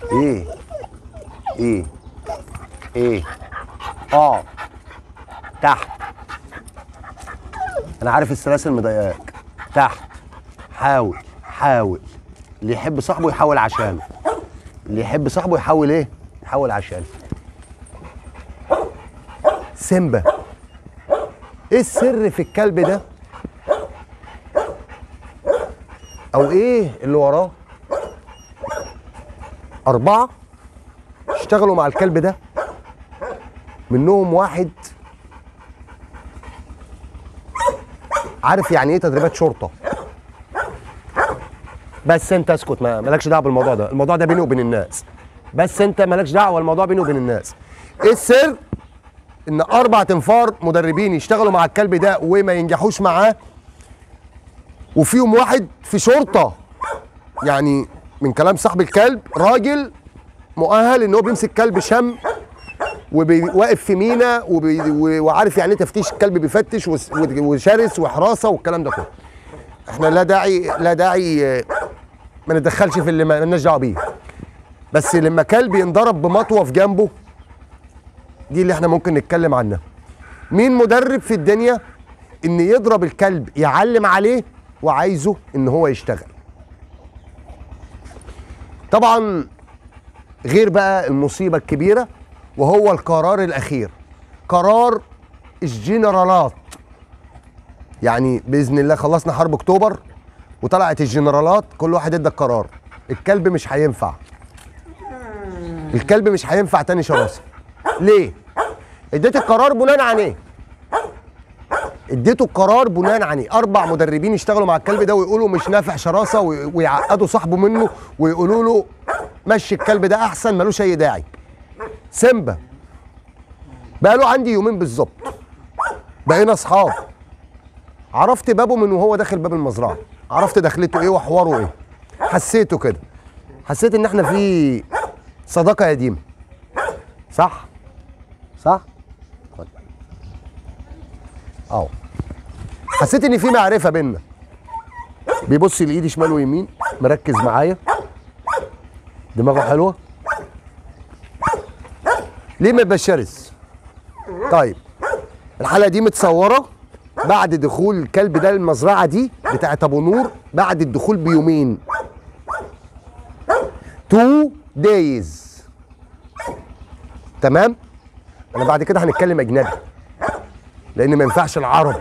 ايه ايه ايه اه تحت انا عارف السلاسل مضايقاك تحت حاول حاول اللي يحب صاحبه يحاول عشانه اللي يحب صاحبه يحاول ايه يحاول عشانه سيمبا ايه السر في الكلب ده او ايه اللي وراه اربعه اشتغلوا مع الكلب ده منهم واحد عارف يعني ايه تدريبات شرطه بس انت اسكت ما مالكش دعوه بالموضوع ده الموضوع ده بيني وبين الناس بس انت مالكش دعوه الموضوع بيني وبين الناس ايه السر ان اربع تنفار مدربين يشتغلوا مع الكلب ده وما ينجحوش معاه وفيهم واحد في شرطه يعني من كلام صاحب الكلب راجل مؤهل ان هو بيمسك كلب شم وواقف في مينا وبي- و- وعارف يعني ايه تفتيش الكلب بيفتش وس- وشرس وحراسه والكلام ده كله احنا لا داعي لا داعي آه، ما نتدخلش في اللي ما لناش دعوه بيه بس لما كلب ينضرب بمطوه في جنبه دي اللي احنا ممكن نتكلم عنها مين مدرب في الدنيا ان يضرب الكلب يعلم عليه وعايزه ان هو يشتغل طبعا غير بقى المصيبه الكبيره وهو القرار الاخير قرار الجنرالات يعني باذن الله خلصنا حرب اكتوبر وطلعت الجنرالات كل واحد ادى القرار الكلب مش هينفع الكلب مش هينفع تاني شراسه ليه اديت القرار بناء عن ايه اديته القرار بناء عن ايه اربع مدربين يشتغلوا مع الكلب ده ويقولوا مش نافع شراسه وي- ويعقدوا صاحبه منه ويقولوا له مشي الكلب ده احسن ملوش اي داعي سيمبا بقى له عندي يومين بالظبط بقينا اصحاب عرفت بابه من وهو داخل باب المزرعه عرفت دخلته ايه وحواره ايه حسيته كده حسيت ان احنا في صداقه قديمه صح صح خد. اهو حسيت ان في معرفه بينا بيبص لايدي شمال ويمين مركز معايا دماغه حلوه ليه ما يبقاش شرس طيب الحلقه دي متصوره بعد دخول الكلب ده المزرعه دي بتاعت ابو نور بعد الدخول بيومين تو دايز تمام انا بعد كده هنتكلم اجنبي لان ما ينفعش العربي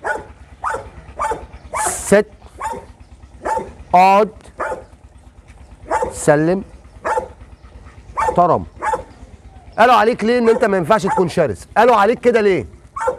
ست اقعد سلم محترم قالوا عليك ليه ان انت ما ينفعش تكون شرس قالوا عليك كده ليه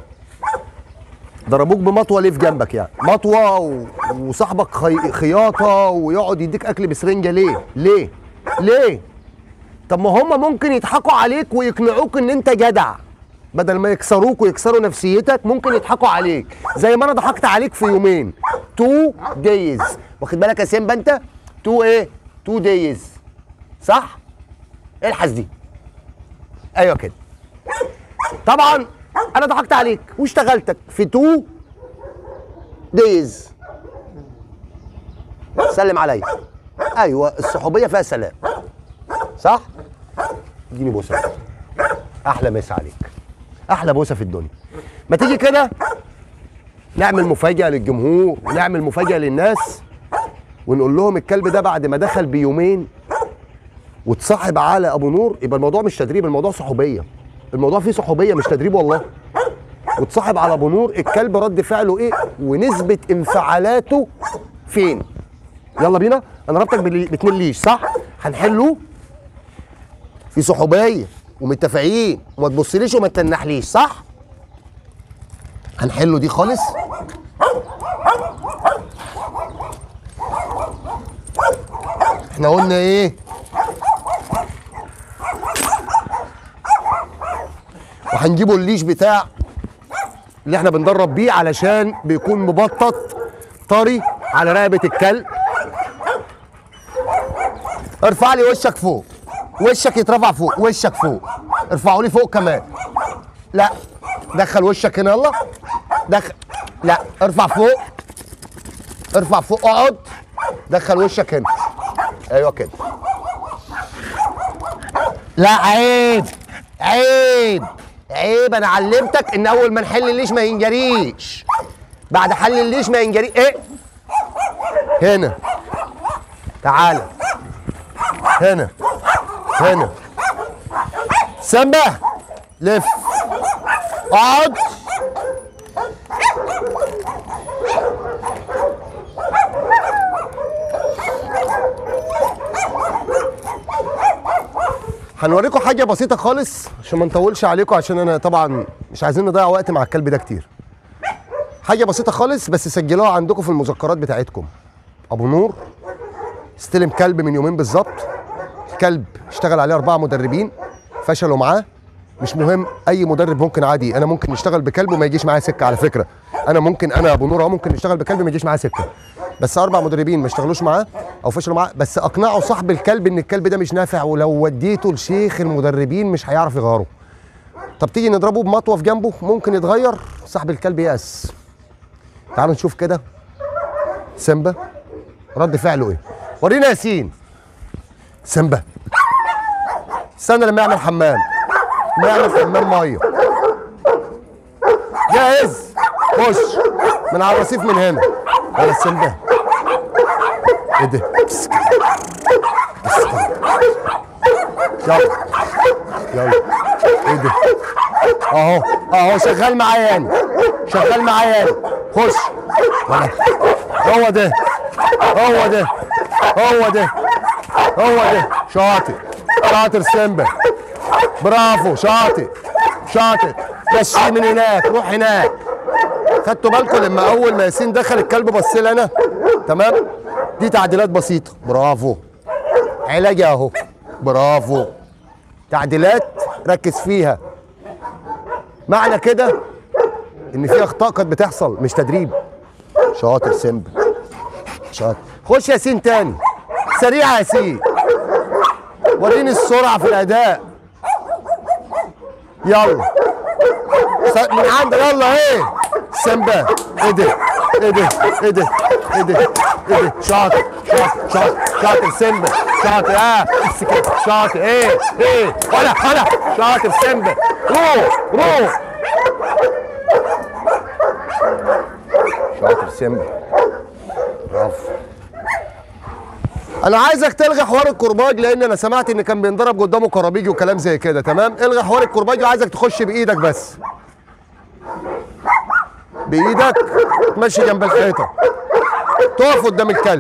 ضربوك بمطوه ليه في جنبك يعني مطوه و... وصاحبك خي... خياطه ويقعد يديك اكل بسرنجه ليه ليه ليه طب ما هم ممكن يضحكوا عليك ويقنعوك ان انت جدع بدل ما يكسروك ويكسروا نفسيتك ممكن يضحكوا عليك زي ما انا ضحكت عليك في يومين تو دايز واخد بالك يا سيمبا انت تو ايه تو دايز صح الحس دي ايوه كده طبعا انا ضحكت عليك واشتغلتك في تو دايز سلم عليا ايوه الصحوبيه فيها سلام صح اديني بوسه احلى مسا عليك احلى بوسه في الدنيا ما تيجي كده نعمل مفاجاه للجمهور ونعمل مفاجاه للناس ونقول لهم الكلب ده بعد ما دخل بيومين واتصاحب على ابو نور يبقى الموضوع مش تدريب الموضوع صحوبيه الموضوع فيه صحوبيه مش تدريب والله واتصاحب على ابو نور الكلب رد فعله ايه ونسبه انفعالاته فين يلا بينا انا ربطك بال- باتنين ليش صح هنحله في صحوبيه ومتفقين وما تبصليش وما تنحليش صح هنحله دي خالص احنا قلنا ايه وهنجيبه الليش بتاع اللي احنا بندرب بيه علشان بيكون مبطط طري على رقبه الكلب ارفع لي وشك فوق وشك يترفع فوق وشك فوق ارفعوا لي فوق كمان لا دخل وشك هنا يلا دخل لا ارفع فوق ارفع فوق اقعد دخل وشك هنا ايوه كده لا عيب عيب عيب انا علمتك ان اول ما نحل الليش ما ينجريش بعد حل الليش ما ينجري ايه هنا تعالى هنا هنا سامبا لف اقعد هنوريكم حاجه بسيطه خالص عشان ما نطولش عليكم عشان انا طبعا مش عايزين نضيع وقت مع الكلب ده كتير حاجه بسيطه خالص بس سجلوها عندكم في المذكرات بتاعتكم ابو نور استلم كلب من يومين بالظبط الكلب اشتغل عليه اربعه مدربين فشلوا معاه مش مهم اي مدرب ممكن عادي انا ممكن نشتغل بكلب وما يجيش معايا سكه على فكره انا ممكن انا ابو نور اهو ممكن نشتغل بكلب ما يجيش معايا سكه بس اربع مدربين ما اشتغلوش معاه او فشلوا معاه بس اقنعوا صاحب الكلب ان الكلب ده مش نافع ولو وديته لشيخ المدربين مش هيعرف يغيره طب تيجي نضربه بمطوه في جنبه ممكن يتغير صاحب الكلب يأس تعالوا نشوف كده سيمبا رد فعله ايه ورينا ياسين سيمبا استنى لما يعمل حمام لما يعمل حمام ميه جاهز خش من على الرصيف من هنا يلا سيمبا ايه ده بس كده. بس كده. يلا يلا ايه ده اهو اهو شغال معايا يعني شغال معايا يعني خش ولا هو ده هو ده هو ده هو ده شاطر شاطر سيمبا برافو شاطر شاطر مشي من هناك روح هناك خدتوا بالكم لما اول ما ياسين دخل الكلب بص لي انا تمام دي تعديلات بسيطه برافو علاج اهو برافو تعديلات ركز فيها معنى كده ان في اخطاء كانت بتحصل مش تدريب شاطر سيمبا شاطر خش ياسين تاني سريع يا ياسين وريني السرعه في الاداء يلا س- من عندك يلا ايه سيمبا ايه ده ايه ده ايه ده ايه ده ايه ده شاطر شاطر شاطر شاطر سيمبا شاطر اه بس كده شاطر ايه ايه ولا ولا شاطر سيمبا روح روح شاطر سيمبا برافو انا عايزك تلغي حوار الكرباج لان انا سمعت ان كان بينضرب قدامه كرابيجي وكلام زي كده تمام الغي حوار الكرباج وعايزك تخش بايدك بس بايدك تمشي جنب الحيطه تقف قدام الكلب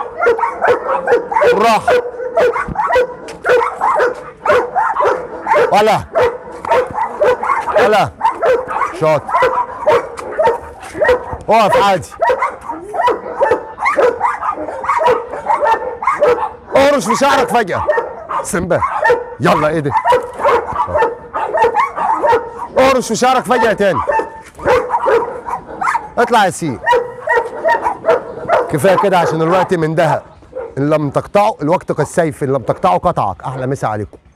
بالراحه ولا ولا شاطر اقف عادي اهرش في شعرك فجأة سيمبا يلا ايه ده اهرش في شعرك فجأة تاني اطلع يا سي كفايه كده عشان الوقت من دهب ان لم تقطعه الوقت كالسيف ان لم تقطعه قطعك احلى مسا عليكم